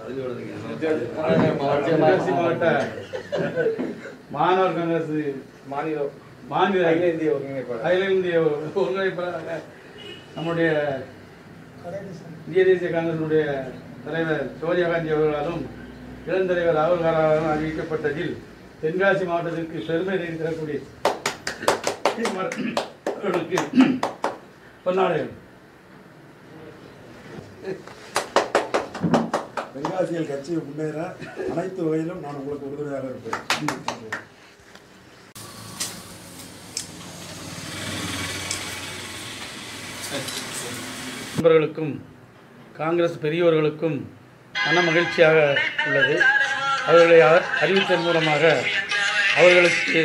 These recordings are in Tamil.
தென்காசி மாவட்ட மாணவர் காங்கிரஸ் மாநில மாநில அகில இந்திய ஒருங்கிணைப்பாளர் அகில இந்திய ஒருங்கிணைப்பாளராக நம்முடைய இந்திய தேசிய காங்கிரசினுடைய தலைவர் சோனியா காந்தி அவர்களாலும் இளந்தலைவர் ராகுல் காந்தியாலும் அறிவிக்கப்பட்டதில் தென்காசி மாவட்டத்திற்கு பெருமை தரக்கூடிய அவர்களுக்கு பொன்னாடைகள் தென்காசியில் கட்சி முன்னேற அனைத்து வகையிலும் நான் உங்களுக்கு உறுதுணையாக இருப்பேன் நண்பர்களுக்கும் காங்கிரஸ் பெரியோர்களுக்கும் மன மகிழ்ச்சியாக உள்ளது அவர்களை அ- அறிவித்ததன் மூலமாக அவர்களுக்கு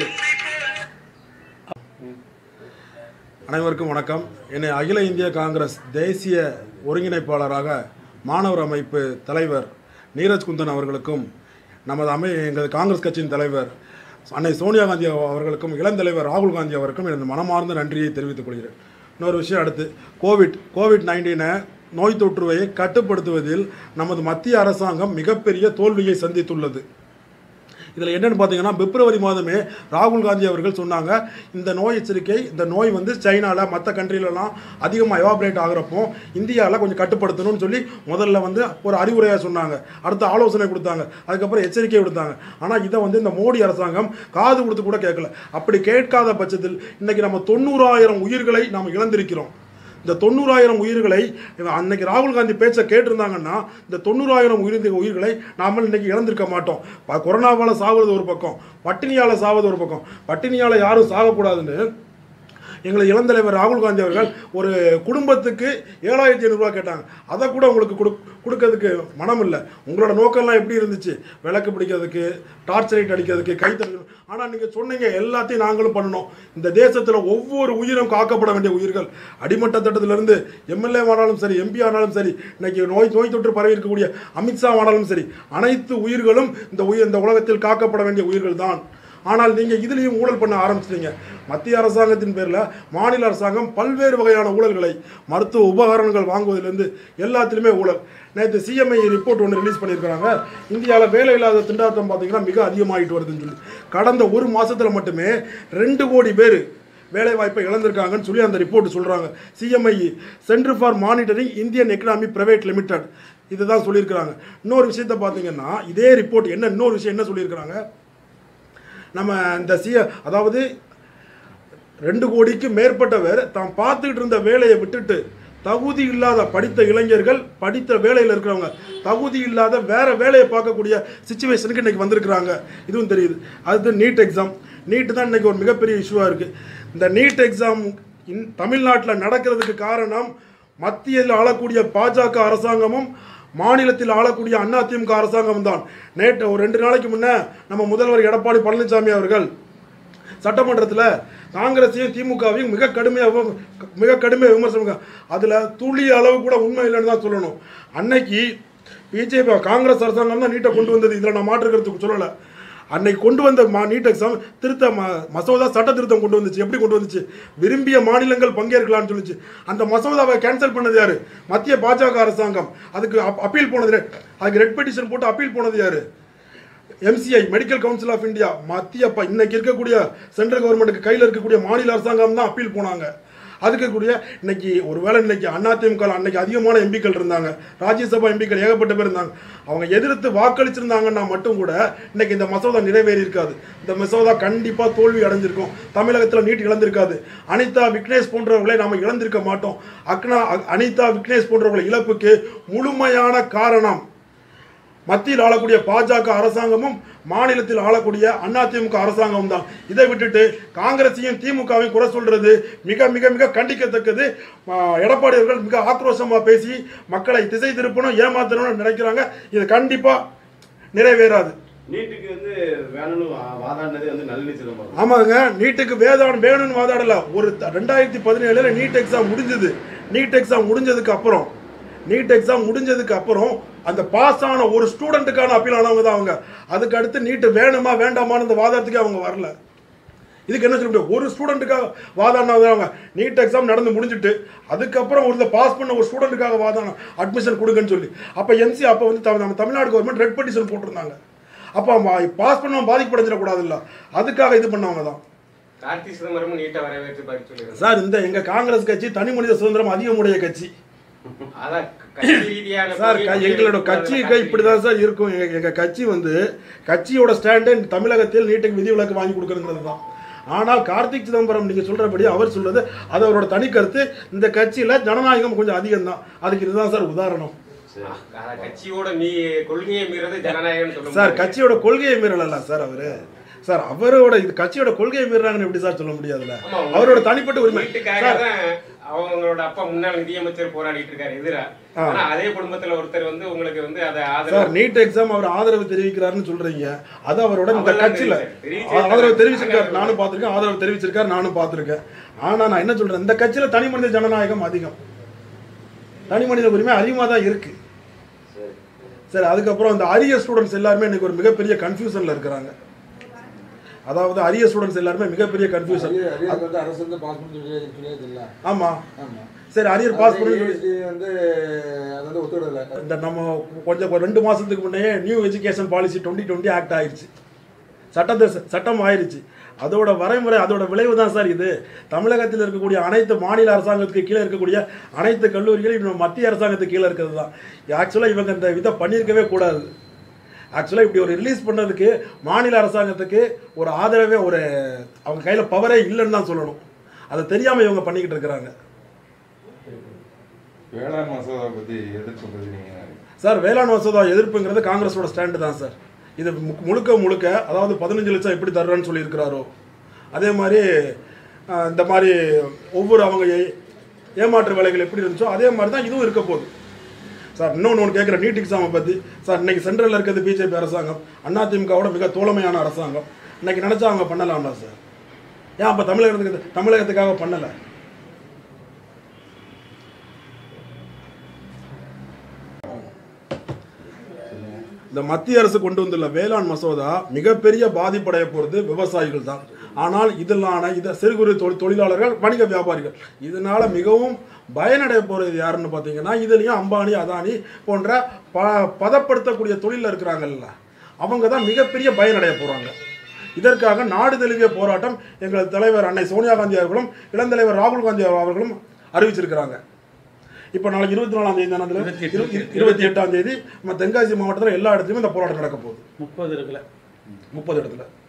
அனைவருக்கும் வணக்கம் என்னை அகில இந்திய காங்கிரஸ் தேசிய ஒருங்கிணைப்பாளராக மாணவர் அமைப்பு தலைவர் நீரஜ் குந்தன் அவர்களுக்கும் நமது அமை எங்கள் காங்கிரஸ் கட்சியின் தலைவர் அன்னை சோனியா காந்தி அவர்களுக்கும் இளந்தலைவர் ராகுல் காந்தி அவருக்கும் எனது மனமார்ந்த நன்றியை தெரிவித்துக் கொள்கிறேன் இன்னொரு விஷயம் அடுத்து கோவிட் கோவிட் நைன்டீனை நோய் தொற்றுவை கட்டுப்படுத்துவதில் நமது மத்திய அரசாங்கம் மிகப்பெரிய தோல்வியை சந்தித்துள்ளது இதில் என்னென்னு பார்த்தீங்கன்னா பிப்ரவரி மாதமே ராகுல் காந்தி அவர்கள் சொன்னாங்க இந்த நோய் எச்சரிக்கை இந்த நோய் வந்து சைனாவில் மற்ற கண்ட்ரிலலாம் அதிகமாக எவாபரேட் ஆகிறப்போ இந்தியாவில் கொஞ்சம் கட்டுப்படுத்தணும்னு சொல்லி முதல்ல வந்து ஒரு அறிவுரையாக சொன்னாங்க அடுத்து ஆலோசனை கொடுத்தாங்க அதுக்கப்புறம் எச்சரிக்கை கொடுத்தாங்க ஆனால் இதை வந்து இந்த மோடி அரசாங்கம் காது கொடுத்து கூட கேட்கல அப்படி கேட்காத பட்சத்தில் இன்றைக்கி நம்ம தொண்ணூறாயிரம் உயிர்களை நாம் இழந்திருக்கிறோம் இந்த தொண்ணூறாயிரம் உயிர்களை இவன் அன்னைக்கு ராகுல் காந்தி பேச்சை கேட்டிருந்தாங்கன்னா இந்த தொண்ணூறாயிரம் உயிர் உயிர்களை நாம இன்னைக்கு இழந்திருக்க மாட்டோம் ப- கொரோனாவால் சாவது ஒரு பக்கம் பட்டினியால் சாவது ஒரு பக்கம் பட்டினியால் யாரும் சாகக்கூடாதுன்னு எங்களை இளந்தலைவர் ராகுல் காந்தி அவர்கள் ஒரு குடும்பத்துக்கு ஏழாயிரத்தி ஐநூறுரூவா கேட்டாங்க அதை கூட உங்களுக்கு கொடு கொடுக்கறதுக்கு மனம் இல்லை உங்களோட நோக்கம்லாம் எப்படி இருந்துச்சு விளக்கு பிடிக்கிறதுக்கு டார்ச் லைட் அடிக்கிறதுக்கு கை தட்டணும் ஆனால் நீங்கள் சொன்னீங்க எல்லாத்தையும் நாங்களும் பண்ணணும் இந்த தேசத்தில் ஒவ்வொரு உயிரும் காக்கப்பட வேண்டிய உயிர்கள் அடிமட்ட தட்டத்திலிருந்து எம்எல்ஏ ஆனாலும் சரி எம்பி ஆனாலும் சரி இன்னைக்கு நோய் நோய் தொற்று பரவி இருக்கக்கூடிய அமித்ஷா ஆனாலும் சரி அனைத்து உயிர்களும் இந்த உயிர் இந்த உலகத்தில் காக்கப்பட வேண்டிய உயிர்கள் தான் ஆனால் நீங்கள் இதுலேயும் ஊழல் பண்ண ஆரம்பிச்சிட்டீங்க மத்திய அரசாங்கத்தின் பேரில் மாநில அரசாங்கம் பல்வேறு வகையான ஊழல்களை மருத்துவ உபகரணங்கள் வாங்குவதிலிருந்து எல்லாத்திலுமே ஊழல் நேற்று சிஎம்ஐ ரிப்போர்ட் ஒன்று ரிலீஸ் பண்ணியிருக்கிறாங்க இந்தியாவில் வேலை இல்லாத திண்டாட்டம் பார்த்தீங்கன்னா மிக அதிகமாகிட்டு வருதுன்னு சொல்லி கடந்த ஒரு மாதத்தில் மட்டுமே ரெண்டு கோடி பேர் வேலை வாய்ப்பை இழந்திருக்காங்கன்னு சொல்லி அந்த ரிப்போர்ட் சொல்கிறாங்க CMI centre for monitoring Indian economy private limited இதுதான் சொல்லியிருக்கிறாங்க இன்னொரு விஷயத்தை பார்த்தீங்கன்னா இதே ரிப்போர்ட் என்ன இன்னொரு விஷயம் என்ன சொல்லியிருக்கிறாங்க நம்ம இந்த சிய அதாவது ரெண்டு கோடிக்கு மேற்பட்டவர் தாம் பார்த்துக்கிட்டு இருந்த வேலையை விட்டுட்டு தகுதி இல்லாத படித்த இளைஞர்கள் படித்த வேலையில் இருக்கிறவங்க தகுதி இல்லாத வேற வேலையை பார்க்கக்கூடிய சுச்சுவேஷனுக்கு இன்னைக்கு வந்திருக்கிறாங்க இதுவும் தெரியுது அது நீட் எக்ஸாம் நீட் தான் இன்னைக்கு ஒரு மிகப்பெரிய இஷ்யூவாக இருக்குது இந்த நீட் எக்ஸாம் இன் தமிழ்நாட்டில் நடக்கிறதுக்கு காரணம் மத்தியில் ஆளக்கூடிய பாஜக அரசாங்கமும் மாநிலத்தில் ஆளக்கூடிய அதிமுக அரசாங்கம் தான் நேற்று ஒரு ரெண்டு நாளைக்கு முன்னே நம்ம முதல்வர் எடப்பாடி பழனிசாமி அவர்கள் சட்டமன்றத்தில் காங்கிரஸையும் திமுகவையும் மிக கடுமையாக மிக கடுமையாக விமர்சனம் அதில் துளி அளவு கூட உண்மை இல்லைன்னு தான் சொல்லணும் அன்னைக்கு பிஜேபி காங்கிரஸ் அரசாங்கம் தான் நீட்டை கொண்டு வந்தது இதில் நான் மாற்றுக்கிறதுக்கு சொல்லலை அன்னைக்கு கொண்டு வந்த மா நீட் எக்ஸாம் திருத்த ம மசோதா சட்ட திருத்தம் கொண்டு வந்துச்சு எப்படி கொண்டு வந்துச்சு விரும்பிய மாநிலங்கள் பங்கேற்கலாம்னு சொல்லுச்சு அந்த மசோதாவை கேன்சல் பண்ணது யாரு மத்திய பாஜக அரசாங்கம் அதுக்கு அப்- அப்பீல் போனது ரெ- அதுக்கு ரெட் பெட்டிஷன் போட்டு அப்பீல் போனது யாரு MCI medical council of India மத்திய ப- இன்னைக்கு இருக்கக்கூடிய சென்ட்ரல் கவர்மெண்ட்டுக்கு கையில் இருக்கக்கூடிய மாநில அரசாங்கம் தான் அப்பீல் போனாங்க அதுக்கு கூடிய இன்னைக்கு ஒருவேளை இன்னைக்கு அதிமுக அன்னைக்கு அதிகமான எம்பிக்கள் இருந்தாங்க ராஜ்யசபா எம்பிக்கள் ஏகப்பட்ட பேர் இருந்தாங்க அவங்க எதிர்த்து வாக்களிச்சிருந்தாங்கன்னா மட்டும் கூட இன்னைக்கு இந்த மசோதா நிறைவேறி இருக்காது இந்த மசோதா கண்டிப்பாக தோல்வி அடைஞ்சிருக்கும் தமிழகத்தில் நீட் இழந்திருக்காது அனிதா விக்னேஷ் போன்றவர்களை நாம இழந்திருக்க மாட்டோம் அக்னா அ- அனிதா விக்னேஷ் போன்றவர்களை இழப்புக்கு முழுமையான காரணம் மத்தியில் ஆளக்கூடிய பாஜக அரசாங்கமும் மாநிலத்தில் ஆளக்கூடிய அதிமுக அரசாங்கமும் தான் இதை விட்டுட்டு காங்கிரஸையும் திமுகவையும் குறை சொல்றது மிக மிக மிக கண்டிக்கத்தக்கது ஆ, எடப்பாடி அவர்கள் மிக ஆக்ரோஷமா பேசி மக்களை திசை திருப்பணும் ஏமாத்தணும்னு நினைக்கிறாங்க இது கண்டிப்பா நிறைவேறாது நீட்டுக்கு வந்து வேணும்னு வா- வாதாடினதே வந்து நளினி சிதம்பரம் ஆமாங்க நீட்டுக்கு வேதாடம் வேணும்னு வாதாடல ஒரு த- ரெண்டாயிரத்தி பதினேழுல நீட் எக்ஸாம் முடிஞ்சது நீட் எக்ஸாம் முடிஞ்சதுக்கு அப்புறம் நீட் எக்ஸாம் முடிஞ்சதுக்கு அப்புறம் அந்த பாஸ் ஆன ஒரு ஸ்டூடெண்ட்டுக்கான அப்பீல் ஆனவங்க தான் அவங்க அதுக்கு அடுத்து நீட்டு வேணுமா வேண்டாமான்னு இந்த வாதத்துக்கு அவங்க வரல இதுக்கு என்ன சொல்ல முடியும் ஒரு ஸ்டூடெண்ட்டுக்காக வாதாடினவங்க நீட் எக்ஸாம் நடந்து முடிஞ்சிட்டு அதுக்கப்புறம் ஒரு பாஸ் பண்ண ஒரு ஸ்டூடெண்ட்டுக்காக வாதாடணும் அட்மிஷன் கொடுங்கன்னு சொல்லி அப்போ என்சி அப்போ வந்து த- நம்ம தமிழ்நாடு கவர்மெண்ட் ரெட் பெட்டிஷன் போட்டிருந்தாங்க அப்போ பாஸ் பண்ணவன் பாதிக்கப்படைஞ்சிடக்கூடாதுல்ல அதுக்காக இது பண்ணவங்க தான் கார்த்தி சிதம்பரமும் நீட்டா வரவேற்று பதில் சொல்லியிருக்காரு சார் இந்த எங்கள் காங்கிரஸ் கட்சி தனி மனித சுதந்திரம் அதிகமுடைய கட்சி அதான் கட்சி ரீதியான சார் க- கொள்கை எங்களோட முடிவு கட்சி எடுக்கிறதுல இப்படி தான் சார் இருக்கும் எங்க எங்க கட்சி வந்து கட்சியோட ஸ்டாண்டு தமிழகத்தில் நீட்டுக்கு விதிவிலக்கு வாங்கி கொடுக்கறதுங்கிறது தான் ஆனால் கார்த்திக் சிதம்பரம் நீங்க சொல்றபடி அவர் சொல்றது அது அவரோட தனி கருத்து இந்த கட்சியில ஜனநாயகம் கொஞ்சம் அதிகம் தான் அதுக்கு இதுதான் சார் உதாரணம் அதான் கட்சியோட மீ கொள்கையை மீறது ஜனநாயகம் சொல்ல சார் முடியாது. கட்சியோட கொள்கையை மீறல சார் அவரு சார் அவரோட இது கட்சியோட கொள்கையை மீறாங்கன்னு எப்படி சார் சொல்ல முடியாதுல்ல ஆமா, உங்க அவரோட தனிப்பட்ட உரிமை வீட்டுக்காக சார் தான் அவங்களோட அப்பா முன்னாள் நிதியமைச்சர் போராடிட்டு இருக்காரு எதிரா ஆனா அதே குடும்பத்துல ஒருத்தர் வந்து உங்களுக்கு வந்து அதை சார் ஆதரவு நீட் எக்ஸாம் அவர் ஆதரவு தெரிவிக்கிறாருன்னு சொல்றீங்க அது அவரோட இந்த அவர்தான் கட்சியில தெரிவிச்சாரு. ஆதரவு தெரிவிச்சிருக்காரு நானும் பார்த்திருக்கேன் ஆதரவு தெரிவிச்சிருக்காரு நானும் பார்த்திருக்கேன் ஆனா நான் என்ன சொல்றேன் இந்த கட்சியில தனி மனித ஜனநாயகம் அதிகம் தனி மனித உரிமை அதிகமாக தான் இருக்கு சரி அதுக்கப்புறம் இந்த அரிய ஸ்டூடெண்ட்ஸ் எல்லாருமே இன்னைக்கு ஒரு மிகப்பெரிய கன்ஃபியூஷன்ல இருக்கிறாங்க அதாவது அரிய ஸ்டூடெண்ட்ஸ் எல்லாருமே மிகப்பெரிய கன்ஃபியூஷன் அரியர் அரியர் வந்து அரசு வந்து பாஸ் பண்ணி சொல்லி சொல்லியது இல்ல ஆமா ஆமா சரி அரியர் பாஸ் பண்ணி சொல்லி ASD வந்து அது வந்து ஒத்துவிடல இந்த நம்ம கொஞ்சம் ஒரு ரெண்டு மாசத்துக்கு முன்னே new education policy twenty twenty act ஆயிருச்சு சட்டத்தை சட்டம் ஆயிருச்சு அதோட வரைமுறை அதோட விளைவு தான் சார் இது தமிழகத்தில் இருக்கக்கூடிய அனைத்து மாநில அரசாங்கத்துக்கு கீழே இருக்கக்கூடிய அனைத்து கல்லூரிகளும் இன்னும் மத்திய அரசாங்கத்துக்கு கீழே இருக்கிறது தான் ஆக்சுவலாக இவங்க இந்த இதை பண்ணியிருக்கவே கூடாது ஆக்சுவலாக இப்படி ஒரு ரிலீஸ் பண்ணதுக்கு மாநில அரசாங்கத்துக்கு ஒரு ஆதரவே ஒரு அவங்க கையில் பவரே இல்லைன்னு தான் சொல்லணும் அதை தெரியாமல் இவங்க பண்ணிக்கிட்டு இருக்கிறாங்க வேளாண் மசோதா பத்தி எதிர்ப்பு பதினீங்க சார் வேளாண் மசோதா எதிர்ப்புங்கிறது காங்கிரஸோட ஸ்டாண்டு தான் சார் இது மு- முழுக்க முழுக்க அதாவது பதினஞ்சு லட்சம் எப்படி தர்றேன்னு சொல்லியிருக்கிறாரோ அதே மாதிரி ஆஹ், இந்த மாதிரி ஒவ்வொரு அவங்க ஏ- ஏமாற்று வேலைகள் எப்படி இருந்துச்சோ அதே மாதிரி தான் இதுவும் இருக்க போகுது சார் இன்னொன்று ஒன்று கேட்குற நீட் எக்ஸாமை பற்றி சார் இன்னைக்கு சென்ட்ரலில் இருக்கிறது பிஜேபி அரசாங்கம் அதிமுகவோட மிக தோழமையான அரசாங்கம் இன்னைக்கு நினச்சா அவங்க பண்ணலாம்ல சார் ஏன் அப்போ தமிழகத்துக்கு தமிழகத்துக்காக பண்ணலை இந்த மத்திய அரசு கொண்டு வந்துள்ள வேளாண் மசோதா மிகப்பெரிய பாதிப்படைய போகிறது விவசாயிகள் தான் ஆனால் இதனால இதை சிறு குறு தொழில் தொழிலாளர்கள் வணிக வியாபாரிகள் இதனால மிகவும் பயனடைய போகிறது யாருன்னு பார்த்தீங்கன்னா இதுலேயும் அம்பானி அதானி போன்ற ப பதப்படுத்தக்கூடிய தொழிலில் இருக்கிறாங்கல்ல அவங்க தான் மிகப்பெரிய பயனடைய போகிறாங்க இதற்காக நாடு தழுவிய போராட்டம் எங்கள் தலைவர் அன்னை சோனியா காந்தி அவர்களும் இளந்தலைவர் ராகுல் காந்தி அவர்களும் அறிவிச்சிருக்கிறாங்க இப்போ நாளைக்கு இருபத்தி நாலாம் தேதி தானே இருபத்தி எட்டு. இருபத்தி எட்டாம் தேதி நம்ம தென்காசி மாவட்டத்தில் எல்லா இடத்துலையும் இந்த போராட்டம் நடக்க போகுது முப்பது இருக்குல்ல முப்பது இடத்துல